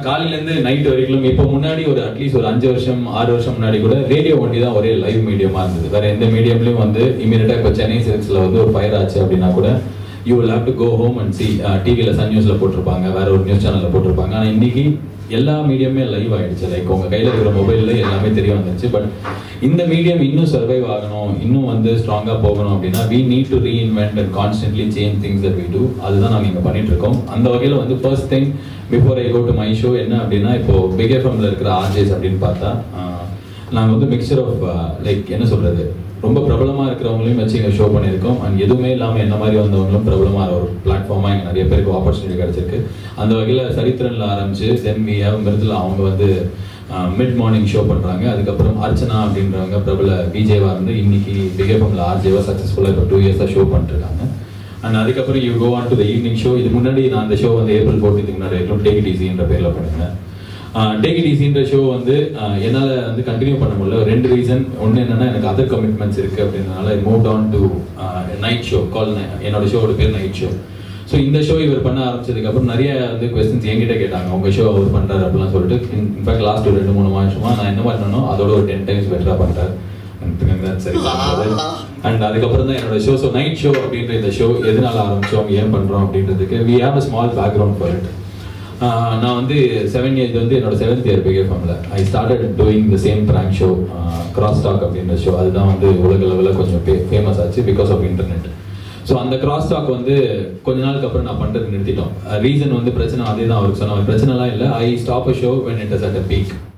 காலையிலேருந்து நைட் வரைக்கும் இப்போ முன்னாடி ஒரு அட்லீஸ்ட் ஒரு அஞ்சு வருஷம் ஆறு வருஷம் முன்னாடி கூட ரேடியோ ஒண்டி தான் ஒரே லைவ் மீடியமா இருந்தது வேற எந்த மீடியம்லயும் வந்து இமீடியட்டா இப்போ சென்னை சில்க்ஸ்ல வந்து ஒரு ஃபயர் ஆச்சு அப்படின்னா கூட you will have to go home and see டிவியில் சன் நியூஸ்ல போட்டிருப்பாங்க வேற ஒரு நியூஸ் சேனல்ல போட்டிருப்பாங்க ஆனா இன்னைக்கு எல்லா மீடியமே லைவ் ஆயிடுச்சு லைக் உங்க கையில இருக்கிற மொபைல்ல எல்லாமே தெரிய வந்துருச்சு பட் இந்த மீடியம் இன்னும் சர்வைவ் ஆகணும் இன்னும் வந்து ஸ்ட்ராங்கா போகணும் அப்படின்னா we need to reinvent and constantly change things that we do அதுதான் நாங்க இங்க பண்ணிட்டு இருக்கோம் அந்த வகையில வந்து first thing before I go to my show என்ன அப்படின்னா இப்போ பிக் எஃப்எம்ல இருக்கிற ஆர்ஜேஸ் அப்படின்னு பார்த்தா ஆஹ், நாங்க வந்து மிக்சர் ஆஃப் லைக் என்ன சொல்றது ரொம்ப பிரபலமா இருக்கிறவங்களையும் வச்சு இங்க ஷோ பண்ணியிருக்கோம் அண்ட் எதுவுமே இல்லாம என்ன மாதிரி வந்தவங்களும் பிரபலமா ஒரு பிளாட்ஃபார்மா இங்க நிறைய பேருக்கு ஆப்பர்ச்சுனிட்டி கிடைச்சிருக்கு அந்த வகையில சரித்திரன்ல ஆரம்பிச்சு தென் வி ஹேவ் மிருதுல அவங்க வந்து மிட் மார்னிங் ஷோ பண்றாங்க அதுக்கப்புறம் அர்ச்சனா அப்படின்றவங்க பிரபல பிஜேவா இருந்து இன்னைக்கு பிகேபம்ல ஆர்ஜேவா சக்சஸ்ஃபுல்லா இப்போ டூ இயர்ஸா ஷோ பண்ணிட்டு இருக்காங்க அண்ட் அதுக்கப்புறம் you go on to the evening show இது முன்னாடி நான் அந்த ஷோ வந்து ஏப்ரல் ஃபோர்டீன்க்கு முன்னாடி வரைக்கும் டேக் டிசின்ற பேர்ல பண்ணிருந்தேன் டேக் டிசின்ற ஷோ வந்து ஆஹ், என்னால வந்து கண்டினியூ பண்ண முடியல ரெண்டு ரீசன் ஒன்று என்னன்னா எனக்கு அதர் கமிட்மெண்ட்ஸ் இருக்கு அப்படின்றனால move on to night show call என்னோட ஷோவோட பேர் நைட் ஷோ ஸோ இந்த ஷோ இவர் பண்ண ஆரம்பிச்சதுக்கு அப்புறம் நிறைய வந்து கொஸ்டின்ஸ் என்கிட்ட கேட்டாங்க உங்க ஷோ அவர் பண்றாரு அப்படிலாம் சொல்லிட்டு இன்ஃபேக்ட் லாஸ்ட் ஒரு ரெண்டு மூணு மாசமா நான் என்ன பண்ணணும் அதோட ஒரு டென் டைம்ஸ் பெட்டரா பண்றாரு சரி அண்ட் அதுக்கப்புறம் தான் என்னோட ஷோ ஸோ நைட் ஷோ அப்படின்ற இந்த ஷோ எதனால ஆரம்பிச்சோம் ஏன் பண்றோம் அப்படின்றதுக்கு we have a small background for it நான் வந்து செவன் இயர் வந்து என்னோட செவன்த் இயர் பிகேஃபம்ல I started doing the same prank show cross talk அப்படின்ற ஷோ அதுதான் வந்து உலக லெவலில் கொஞ்சம் ஃபேமஸ் ஆச்சு பிகாஸ் ஆஃப் இன்டர்நெட் ஸோ அந்த கிராஸ் டாக் வந்து கொஞ்ச நாளுக்கு அப்புறம் நான் பண்றது நிறுத்திட்டோம் ரீசன் வந்து பிரச்சனை அதே தான் அவருக்கு சொன்ன பிரச்சனைலாம் இல்லை I stop a show when it is at a peak